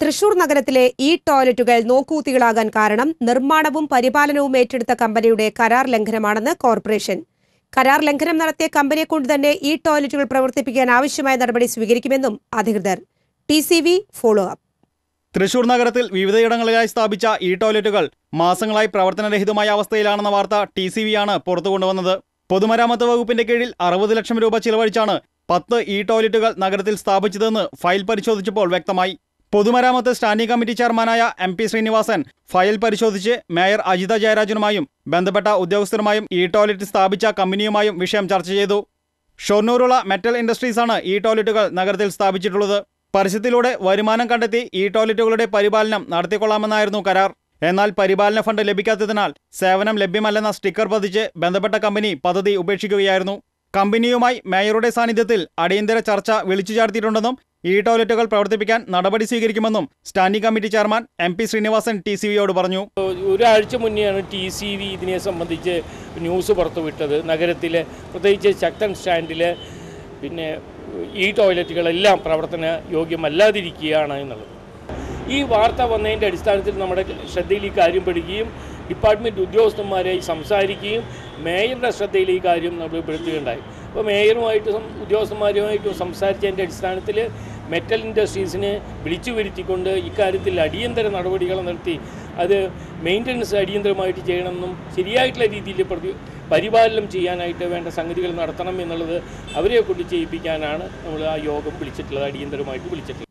തൃശൂർ നഗരത്തിലെ ഈ ടോയ്ലറ്റുകൾ നോക്കൂത്തികളാകാൻ കാരണം നിർമ്മാണവും പരിപാലനവും ഏറ്റെടുത്ത കമ്പനിയുടെ കരാർ ലംഘനമാണെന്ന് കോർപ്പറേഷൻ കരാർ ലംഘനം നടത്തിയ കമ്പനിയെ കൊണ്ട് തന്നെ ഈ ടോയ്ലറ്റുകൾ പ്രവർത്തിപ്പിക്കാൻ ആവശ്യമായ നടപടി സ്വീകരിക്കുമെന്നും അധികൃതർ T C V follow up Thrissur നഗരത്തിൽ വിവിധയിടങ്ങളിലായി സ്ഥാപിച്ച ഈ ടോയ്ലറ്റുകൾ മാസങ്ങളായി പ്രവർത്തനരഹിതമായ അവസ്ഥയിലാണെന്ന വാർത്ത ടി സി വി ആണ് പുറത്തു കൊണ്ടുവന്നത് പൊതുമരാമത്ത് വകുപ്പിന്റെ കീഴിൽ അറുപത് ലക്ഷം രൂപ ചിലവഴിച്ചാണ് പത്ത് ഈ ടോയ്ലറ്റുകൾ നഗരത്തിൽ സ്ഥാപിച്ചതെന്ന് ഫയൽ പരിശോധിച്ചപ്പോൾ വ്യക്തമായി പൊതുമരാമത്ത് സ്റ്റാൻഡിംഗ് കമ്മിറ്റി ചെയർമാനായ എം പി ശ്രീനിവാസൻ ഫയൽ പരിശോധിച്ച് മേയർ അജിത ജയരാജനുമായും ബന്ധപ്പെട്ട ഉദ്യോഗസ്ഥരുമായും ഈ ടോയ്ലറ്റ് സ്ഥാപിച്ച കമ്പനിയുമായും വിഷയം ചർച്ച ചെയ്തു ഷൊർണൂരുള്ള മെറ്റൽ ഇൻഡസ്ട്രീസാണ് ഈ ടോയ്ലറ്റുകൾ നഗരത്തിൽ സ്ഥാപിച്ചിട്ടുള്ളത് പരസ്യത്തിലൂടെ വരുമാനം കണ്ടെത്തി ഈ ടോയ്ലറ്റുകളുടെ പരിപാലനം നടത്തിക്കൊള്ളാമെന്നായിരുന്നു കരാർ എന്നാൽ പരിപാലന ഫണ്ട് ലഭിക്കാത്തതിനാൽ സേവനം ലഭ്യമല്ലെന്ന സ്റ്റിക്കർ പതിച്ച് ബന്ധപ്പെട്ട കമ്പനി പദ്ധതി ഉപേക്ഷിക്കുകയായിരുന്നു കമ്പനിയുമായി മേയറുടെ സാന്നിധ്യത്തിൽ അടിയന്തര ചർച്ച വിളിച്ചു ചേർത്തിട്ടുണ്ടെന്നും ഈ ടോയ്ലറ്റുകൾ പ്രവർത്തിപ്പിക്കാൻ നടപടി സ്വീകരിക്കുമെന്നും standing committee chairman M P Sreenivasan T C വിയോട് പറഞ്ഞു ഒരാഴ്ച മുന്നെയാണ് ടി സി വി ഇതിനെ സംബന്ധിച്ച് ന്യൂസ് പുറത്തുവിട്ടത് നഗരത്തിലെ പ്രത്യേകിച്ച് ശക്തൻ സ്റ്റാൻഡിൽ പിന്നെ ഈ ടോയ്ലറ്റുകളെല്ലാം പ്രവർത്തന യോഗ്യമല്ലാതിരിക്കുകയാണ് എന്നുള്ളത് ഈ വാർത്ത വന്നതിൻ്റെ അടിസ്ഥാനത്തിൽ നമ്മുടെ ശ്രദ്ധയിൽ ഈ കാര്യം പെടുകയും ഡിപ്പാർട്ട്മെൻറ്റ് ഉദ്യോഗസ്ഥന്മാരായി സംസാരിക്കുകയും മേയറുടെ ശ്രദ്ധയിൽ ഈ കാര്യം നമ്മൾ പെടുത്തുകയുണ്ടായി അപ്പോൾ മേയറുമായിട്ട് സം- ഉദ്യോഗസ്ഥന്മാരുമായിട്ടും സംസാരിച്ചതിൻ്റെ അടിസ്ഥാനത്തിൽ മെറ്റൽ ഇൻഡസ്ട്രീസിനെ വിളിച്ചു വരുത്തിക്കൊണ്ട് ഇക്കാര്യത്തിൽ അടിയന്തര നടപടികൾ നടത്തി അത് മെയിൻ്റനൻസ് അടിയന്തരമായിട്ട് ചെയ്യണമെന്നും ശരിയായിട്ടുള്ള രീതിയിൽ പ്രതി പരിപാലനം ചെയ്യാനായിട്ട് വേണ്ട സംഗതികൾ നടത്തണം എന്നുള്ളത് അവരെ കൊണ്ട് ചെയ്യിപ്പിക്കാനാണ് നമ്മൾ ആ യോഗം വിളിച്ചിട്ടുള്ളത് അടിയന്തരമായിട്ട് വിളിച്ചിട്ടുള്ളത്